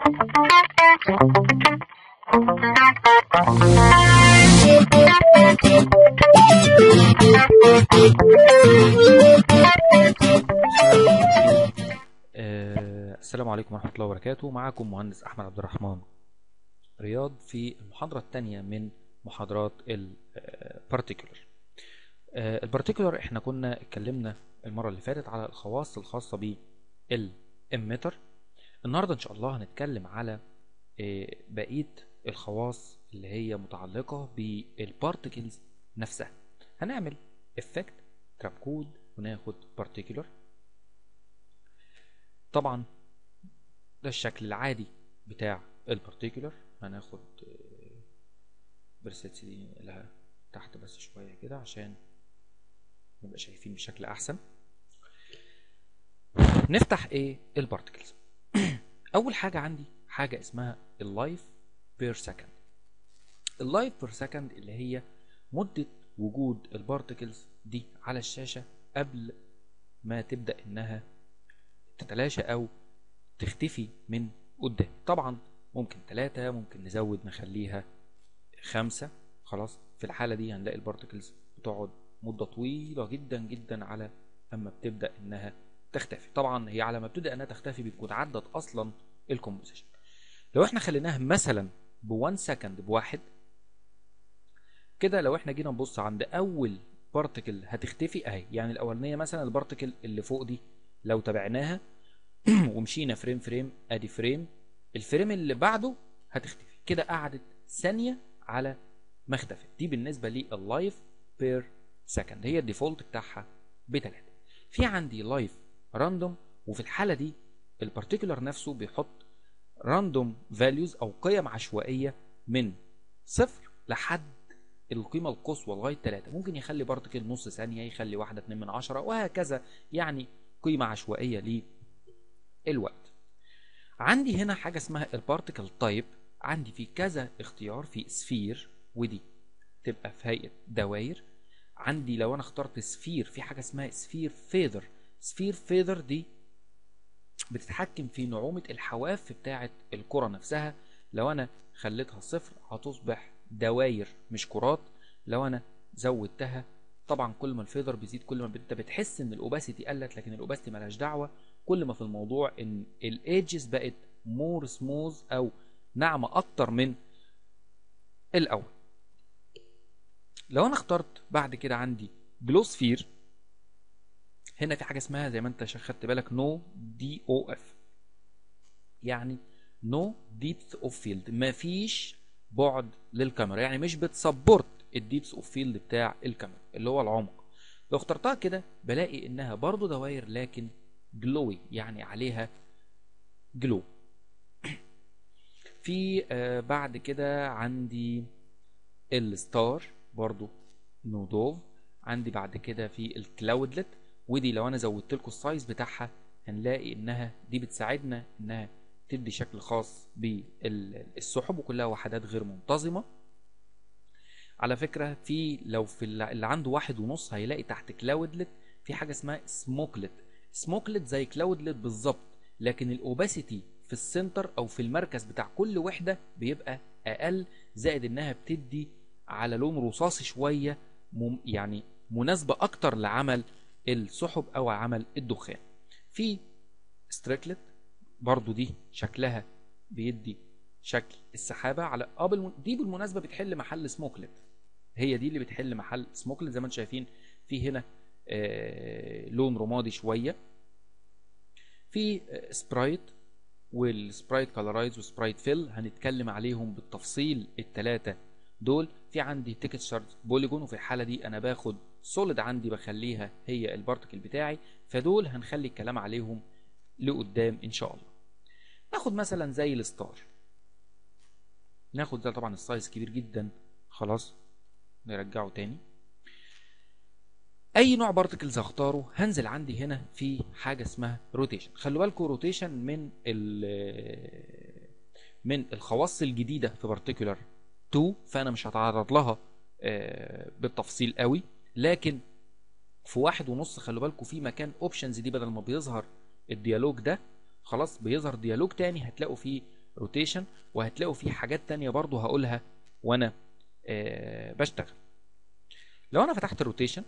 آه، السلام عليكم ورحمة الله وبركاته معكم مهندس أحمد عبد الرحمن رياض في المحاضرة الثانية من محاضرات البارتيكولر البارتيكولر احنا كنا اتكلمنا المرة اللي فاتت على الخواص الخاصة بالإميتر النهاردة إن شاء الله هنتكلم على آه، بقية الخواص اللي هي متعلقة بالبارتيكلز نفسها هنعمل افكت تراب كود وناخد بارتيكولر طبعا ده الشكل العادي بتاع البارتيكولر هناخد برسيتس دي لها تحت بس شوية كده عشان نبقى شايفين بشكل احسن نفتح ايه البارتيكلز اول حاجة عندي حاجة اسمها اللايف بير سكند اللايف بير سكند اللي هي مدة وجود البارتيكلز دي على الشاشة قبل ما تبدأ انها تتلاشى او تختفي من قدام طبعا ممكن ثلاثة ممكن نزود نخليها خمسة خلاص في الحالة دي هنلاقي البارتكلز بتقعد مدة طويلة جدا جدا على اما بتبدأ انها تختفي طبعا هي على ما بتبدأ انها تختفي بتكون عدت اصلا الكومبوزيشن لو احنا خليناها مثلا ب1 سكند بواحد كده لو احنا جينا نبص عند اول بارتكل هتختفي اهي يعني الاولانيه مثلا البارتكل اللي فوق دي لو تابعناها ومشينا فريم فريم ادي فريم الفريم اللي بعده هتختفي كده قعدت ثانيه على ما اختفت دي بالنسبه لللايف بير سكند هي الديفولت بتاعها بتلاته في عندي لايف راندوم وفي الحاله دي البارتيكولر نفسه بيحط راندوم فاليوز او قيم عشوائيه من صفر لحد القيمة القصوى لغاية 3 ممكن يخلي بارتكل نص ثانية يخلي واحدة 2 من عشرة وهكذا يعني قيمة عشوائية للوقت عندي هنا حاجة اسمها البارتكل تايب عندي في كذا اختيار في سفير ودي تبقى في هيئة دواير عندي لو انا اخترت سفير في حاجة اسمها سفير فيذر سفير فيذر دي بتتحكم في نعومة الحواف بتاعة الكرة نفسها لو انا خليتها صفر هتصبح دواير مش كرات لو انا زودتها طبعا كل ما الفيذر بيزيد كل ما انت بتحس ان الاوباسيتي قلت لكن الاوباسيتي ملهاش دعوه كل ما في الموضوع ان الايدجز بقت مور سموز او ناعمه اكتر من الاول لو انا اخترت بعد كده عندي جلوسفير هنا في حاجه اسمها زي ما انت خدت بالك نو دي او اف يعني نو ديبث اوف فيلد مفيش بعد للكاميرا يعني مش بتسبورت الديبس اوف فيلد بتاع الكاميرا اللي هو العمق لو اخترتها كده بلاقي انها برضو دوائر لكن جلوي يعني عليها جلو في آه بعد كده عندي الستار برضو نودوف عندي بعد كده في الكلاودلت ودي لو انا زودت لكم السايز بتاعها هنلاقي انها دي بتساعدنا انها تدي شكل خاص بالسحب وكلها وحدات غير منتظمة على فكرة في لو في اللي عنده واحد ونص هيلاقي تحت كلاودلت في حاجة اسمها سموكلت سموكلت زي كلاودلت بالظبط لكن الاوباسيتي في السنتر او في المركز بتاع كل وحدة بيبقى اقل زائد انها بتدي على لون رصاصي شوية مم يعني مناسبة اكتر لعمل السحب او عمل الدخان في ستريكلت برضو دي شكلها بيدي شكل السحابة على اه دي بالمناسبة بتحل محل سموكلت هي دي اللي بتحل محل سموكلت زي ما انتم شايفين في هنا آه لون رمادي شوية في آه سبرايت والسبرايت كالارايز وسبرايت فيل هنتكلم عليهم بالتفصيل التلاتة دول في عندي تكستشر بوليجون وفي الحالة دي انا باخد سوليد عندي بخليها هي البارتكل بتاعي فدول هنخلي الكلام عليهم لقدام ان شاء الله ناخد مثلا زي الستار ناخد ده طبعا السايز كبير جدا خلاص نرجعه تاني اي نوع بارتكلز هختاره هنزل عندي هنا في حاجه اسمها روتيشن خلوا بالكم روتيشن من من الخواص الجديده في بارتيكولار 2 فانا مش هتعرض لها بالتفصيل قوي لكن في واحد ونص خلوا بالكم في مكان اوبشنز دي بدل ما بيظهر الديالوج ده خلاص بيظهر ديالوج تاني هتلاقوا فيه روتيشن وهتلاقوا في حاجات تانية برضو هقولها وانا آه بشتغل لو انا فتحت الروتيشن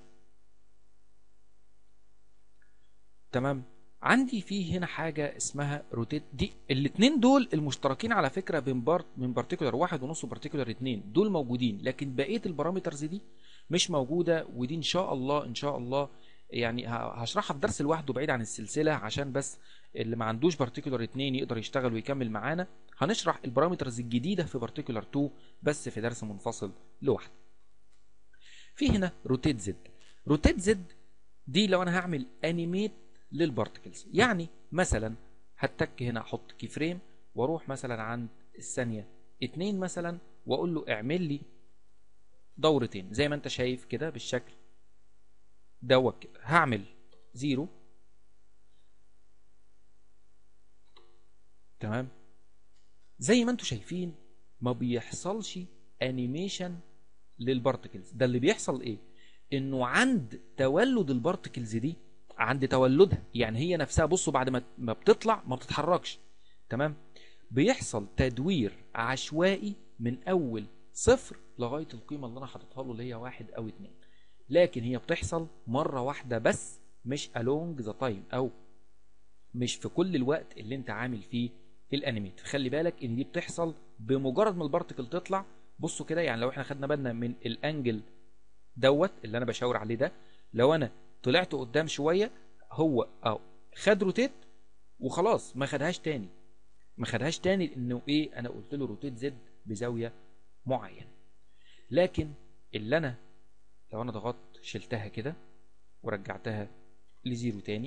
تمام عندي في هنا حاجة اسمها روتيت دي الاتنين دول المشتركين على فكرة بين بارت من بارتيكولار واحد ونص وبارتيكولار اتنين دول موجودين لكن بقية البارامترز دي مش موجودة ودي ان شاء الله ان شاء الله يعني هشرحها في درس لوحده بعيد عن السلسلة عشان بس اللي ما عندوش بارتيكولار 2 يقدر يشتغل ويكمل معانا هنشرح البارامترز الجديدة في بارتيكولار 2 بس في درس منفصل لوحده في هنا روتيت زد روتيت زد دي لو انا هعمل انيميت للبارتكلز يعني مثلا هتك هنا احط كي فريم واروح مثلا عند الثانيه اتنين مثلا واقول له اعمل لي دورتين زي ما انت شايف كده بالشكل دوت كده هعمل زيرو تمام زي ما انتم شايفين ما بيحصلش انيميشن للبارتكلز ده اللي بيحصل ايه انه عند تولد البارتكلز دي عند تولدها يعني هي نفسها بصوا بعد ما بتطلع ما بتتحركش تمام بيحصل تدوير عشوائي من اول صفر لغايه القيمه اللي انا حاططها له اللي هي واحد او اتنين لكن هي بتحصل مره واحده بس مش along ذا تايم او مش في كل الوقت اللي انت عامل فيه الانيميت خلي بالك ان دي بتحصل بمجرد ما البارتكل تطلع بصوا كده يعني لو احنا خدنا بالنا من الانجل دوت اللي انا بشاور عليه ده لو انا طلعت قدام شويه هو او خد روتيت وخلاص ما خدهاش تاني ما خدهاش تاني انه ايه انا قلت له روتيت زد بزاويه معينه لكن اللي انا لو انا ضغطت شلتها كده ورجعتها لزيرو تاني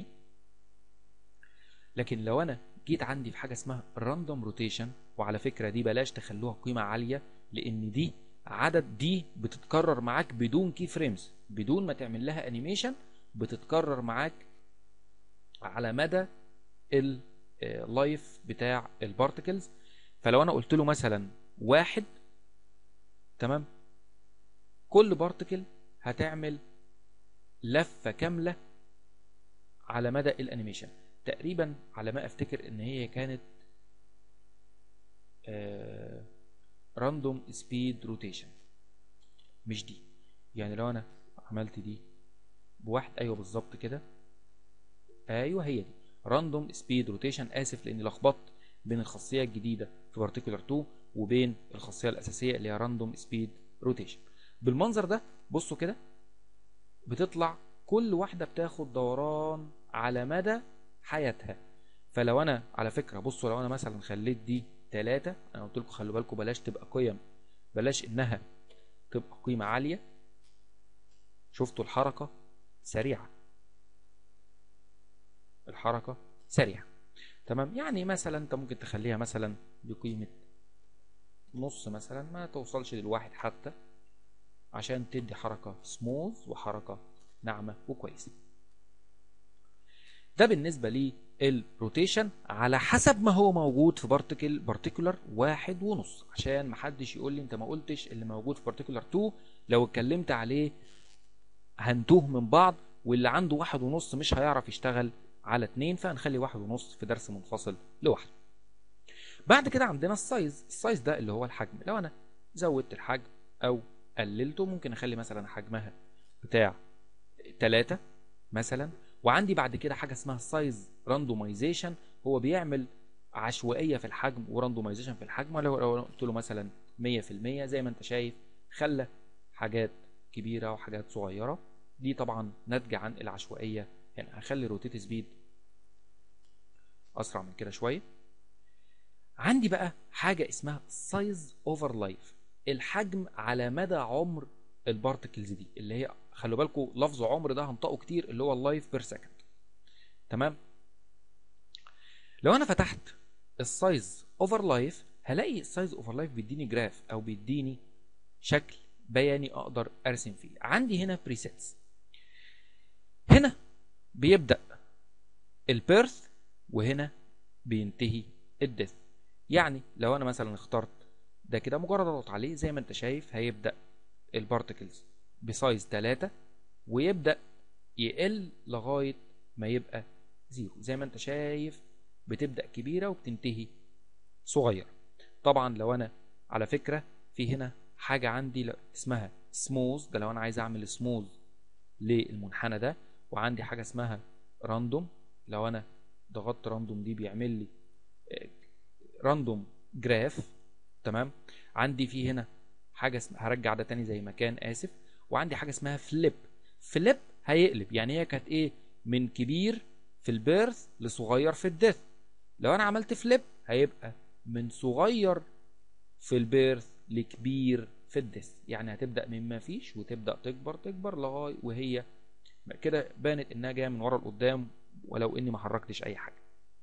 لكن لو انا جيت عندي في حاجه اسمها راندوم روتيشن وعلى فكره دي بلاش تخلوها قيمه عاليه لان دي عدد دي بتتكرر معاك بدون كي فريمز بدون ما تعمل لها انيميشن بتتكرر معاك على مدى اللايف بتاع البارتكلز فلو انا قلت له مثلا واحد تمام كل بارتكل هتعمل لفة كاملة على مدى الانيميشن تقريبا على ما افتكر ان هي كانت راندوم سبيد روتيشن مش دي يعني لو انا عملت دي بواحد ايوه بالظبط كده ايوه هي دي راندوم سبيد روتيشن اسف لاني لخبطت بين الخاصيه الجديده في بارتيكولار 2 وبين الخاصيه الاساسيه اللي هي راندوم سبيد روتيشن بالمنظر ده بصوا كده بتطلع كل واحده بتاخد دوران على مدى حياتها فلو انا على فكره بصوا لو انا مثلا خليت دي 3 انا قلت لكم خلوا بالكم بلاش تبقى قيم بلاش انها تبقى قيمه عاليه شفتوا الحركه سريعه الحركه سريعه تمام يعني مثلا انت ممكن تخليها مثلا بقيمه نص مثلا ما توصلش للواحد حتى عشان تدي حركه سموث وحركه ناعمه وكويسه ده بالنسبه للروتيشن على حسب ما هو موجود في بارتيكل بارتيكولار واحد ونص عشان محدش يقول لي انت ما قلتش اللي موجود في بارتيكولار 2 لو اتكلمت عليه هنتوه من بعض واللي عنده واحد ونص مش هيعرف يشتغل على اتنين فهنخلي واحد ونص في درس منفصل لوحده بعد كده عندنا السايز السايز ده اللي هو الحجم لو انا زودت الحجم او قللته ممكن اخلي مثلا حجمها بتاع 3 مثلا وعندي بعد كده حاجه اسمها سايز راندومايزيشن هو بيعمل عشوائيه في الحجم وراندومايزيشن في الحجم لو لو قلت له مثلا 100% زي ما انت شايف خلى حاجات كبيره وحاجات صغيره دي طبعا ناتجه عن العشوائيه هنا هخلي روتيت سبيد اسرع من كده شويه عندي بقى حاجه اسمها سايز اوفر لايف الحجم على مدى عمر البارتكلز دي اللي هي خلوا بالكم لفظ عمر ده هنطقه كتير اللي هو اللايف بير سكند تمام لو انا فتحت السايز اوفر لايف هلاقي السايز اوفر لايف بيديني جراف او بيديني شكل بياني اقدر ارسم فيه عندي هنا بريسيتس هنا بيبدا البيرث وهنا بينتهي الديث يعني لو انا مثلا اخترت ده كده مجرد اضغط عليه زي ما انت شايف هيبدا البارتكلز بسايز 3 ويبدا يقل لغايه ما يبقى زيرو زي ما انت شايف بتبدا كبيره وبتنتهي صغير طبعا لو انا على فكره في هنا حاجه عندي ل- اسمها سموز ده لو انا عايز اعمل سموز للمنحنى ده وعندي حاجه اسمها راندوم لو انا ضغطت راندوم دي بيعمل لي راندوم جراف تمام عندي في هنا حاجه اسمها هرجع ده تاني زي ما كان اسف وعندي حاجه اسمها فليب فليب هيقلب يعني هي كانت ايه من كبير في البيرث لصغير في الديث لو انا عملت فليب هيبقى من صغير في البيرث لكبير في الديث يعني هتبدا من ما فيش وتبدا تكبر تكبر لغايه وهي كده بانت انها جايه من ورا لقدام ولو اني ما حركتش اي حاجه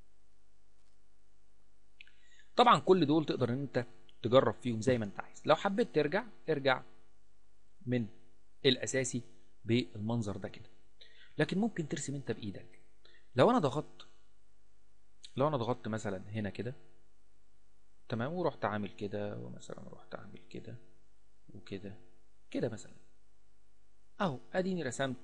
طبعا كل دول تقدر ان انت تجرب فيهم زي ما انت عايز لو حبيت ترجع ارجع من الاساسي بالمنظر ده كده لكن ممكن ترسم انت بايدك لو انا ضغطت لو انا ضغطت مثلا هنا كده تمام ورحت عامل كده ومثلا رحت عامل كده وكده كده مثلا اهو اديني رسمت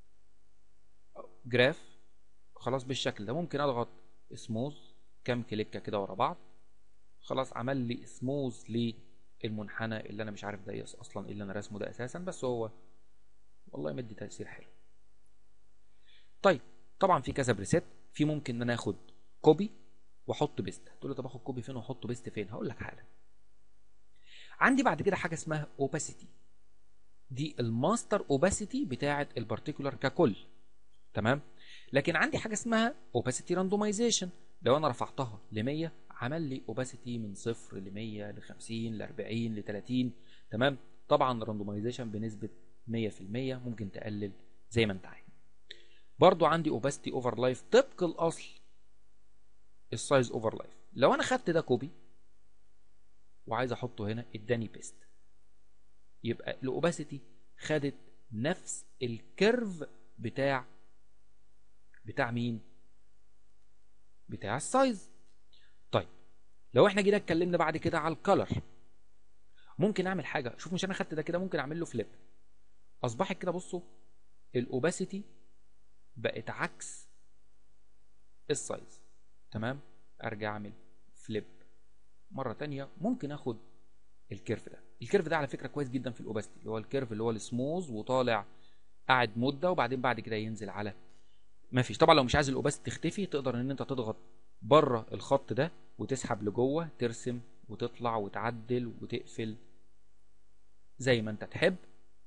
جراف خلاص بالشكل ده ممكن اضغط سموز كام كليكه كده ورا بعض خلاص عمل لي سموز للمنحنى اللي انا مش عارف ده يس اصلا ايه اللي انا راسمه ده اساسا بس هو والله مدي تاثير حلو طيب طبعا في كذا بريسيت في ممكن ان انا اخد كوبي واحط بيست هتقول لي طب اخد كوبي فين واحط بيست فين هقول لك حالا عندي بعد كده حاجه اسمها اوباسيتي دي الماستر اوباسيتي بتاعه البارتيكولار ككل تمام لكن عندي حاجه اسمها اوباسيتي راندومايزيشن لو انا رفعتها ل 100 عمل لي اوباسيتي من 0 ل 100 ل 50 ل 40 ل 30 تمام طبعا راندومايزيشن بنسبه 100% ممكن تقلل زي ما انت عايز برضو عندي اوباسيتي اوفر لايف طبق الاصل السايز اوفر لايف لو انا خدت ده كوبي وعايز احطه هنا اداني بيست يبقى الاوباسيتي خدت نفس الكيرف بتاع بتاع مين بتاع السايز طيب لو احنا جينا اتكلمنا بعد كده على الكالر ممكن اعمل حاجه شوف مش انا خدت ده كده ممكن اعمل له فليب اصبحت كده بصوا الاوباسيتي بقت عكس السايز تمام ارجع اعمل فليب مره تانية ممكن اخد الكيرف ده الكيرف ده على فكره كويس جدا في الاوباسيتي اللي هو الكيرف اللي هو السموز وطالع قاعد مده وبعدين بعد كده ينزل على ما فيش طبعا لو مش عايز الاوباسيتي تختفي تقدر ان انت تضغط بره الخط ده وتسحب لجوه ترسم وتطلع وتعدل وتقفل زي ما انت تحب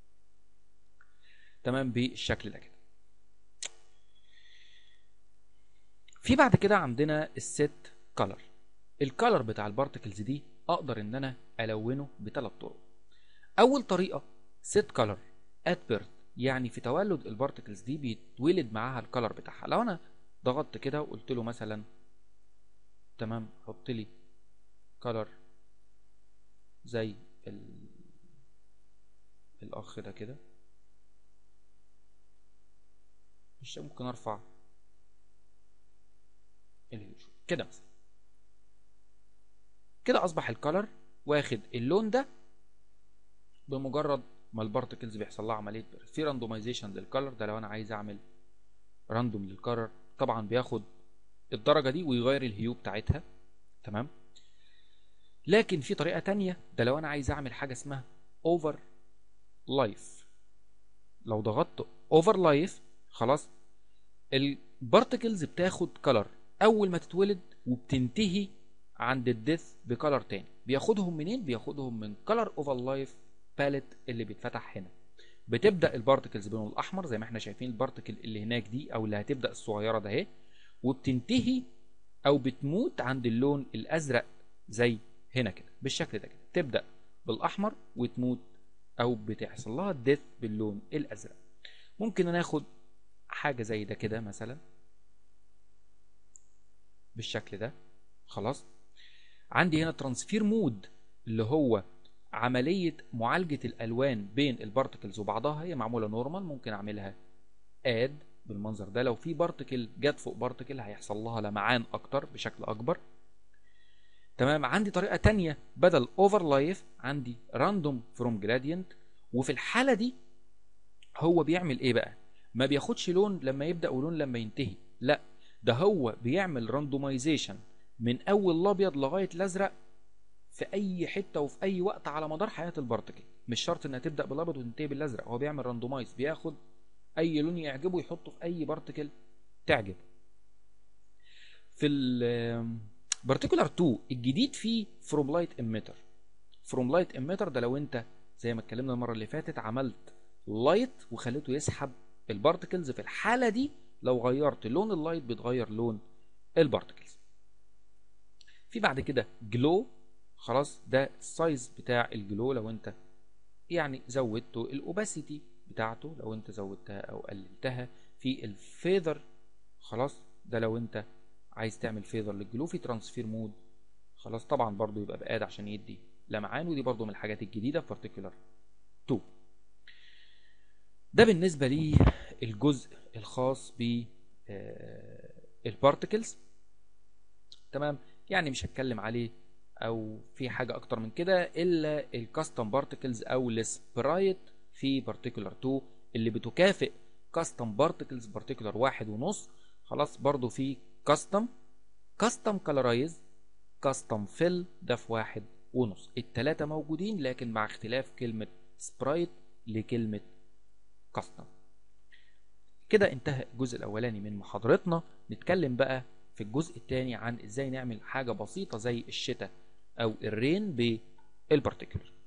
تمام بالشكل ده كده في بعد كده عندنا الست كلر الكلر بتاع البارتكلز دي اقدر ان انا الونه بثلاث طرق اول طريقه ست كلر ات بيرث يعني في تولد البارتكلز دي بيتولد معاها الكلر بتاعها لو انا ضغطت كده وقلت له مثلا تمام حط لي كلر زي ال... الاخ ده كده مش ممكن ارفع الهيوج كده مثلا كده اصبح الكلر واخد اللون ده بمجرد ما البارتكلز بيحصل لها عمليه بيرث في راندومايزيشن للكلر ده لو انا عايز اعمل راندوم للكلر طبعا بياخد الدرجه دي ويغير الهيو بتاعتها تمام لكن في طريقه تانية ده لو انا عايز اعمل حاجه اسمها اوفر لايف لو ضغطت اوفر لايف خلاص البارتكلز بتاخد كلر اول ما تتولد وبتنتهي عند الديث بكلر تاني بياخدهم منين بياخدهم من كلر اوفر لايف باليت اللي بيتفتح هنا بتبدا البارتكلز بلون الاحمر زي ما احنا شايفين البارتكل اللي هناك دي او اللي هتبدا الصغيره ده اهي وبتنتهي او بتموت عند اللون الازرق زي هنا كده بالشكل ده كده تبدا بالاحمر وتموت او بتحصل لها الديث باللون الازرق ممكن ناخد حاجه زي ده كده مثلا بالشكل ده خلاص عندي هنا ترانسفير مود اللي هو عملية معالجة الألوان بين البارتكلز وبعضها هي معمولة نورمال ممكن أعملها اد بالمنظر ده لو في بارتكل جت فوق بارتكل هيحصل لها لمعان أكتر بشكل أكبر تمام عندي طريقة تانية بدل اوفر لايف عندي راندوم فروم جرادينت وفي الحالة دي هو بيعمل ايه بقى ما بياخدش لون لما يبدأ ولون لما ينتهي لا ده هو بيعمل راندومايزيشن من اول الابيض لغايه الازرق في اي حته وفي اي وقت على مدار حياه البارتكل مش شرط انها تبدا بالابيض وتنتهي بالازرق هو بيعمل راندومايز بياخد اي لون يعجبه يحطه في اي بارتكل تعجب في البارتيكولار 2 الجديد فيه فروم لايت اميتر فروم لايت اميتر ده لو انت زي ما اتكلمنا المره اللي فاتت عملت لايت وخليته يسحب البارتكلز في الحاله دي لو غيرت لون اللايت بيتغير لون البارتكلز في بعد كده جلو خلاص ده السايز بتاع الجلو لو انت يعني زودته الاوباسيتي بتاعته لو انت زودتها او قللتها في الفيذر خلاص ده لو انت عايز تعمل فيذر للجلو في ترانسفير مود خلاص طبعا برضو يبقى بقاد عشان يدي لمعان ودي برضو من الحاجات الجديده في بارتيكولار 2 ده بالنسبه لي الجزء الخاص ب البارتكلز تمام يعني مش هتكلم عليه او في حاجه اكتر من كده الا الكاستم بارتكلز او السبرايت في بارتيكولار 2 اللي بتكافئ كاستم بارتكلز بارتيكولار واحد ونص خلاص برضو في كاستم كاستم كالرايز كاستم فيل ده في واحد ونص التلاتة موجودين لكن مع اختلاف كلمة سبرايت لكلمة كاستم كده انتهى الجزء الاولاني من محاضرتنا نتكلم بقى في الجزء الثاني عن ازاي نعمل حاجة بسيطة زي الشتاء او الرين بالبارتيكولر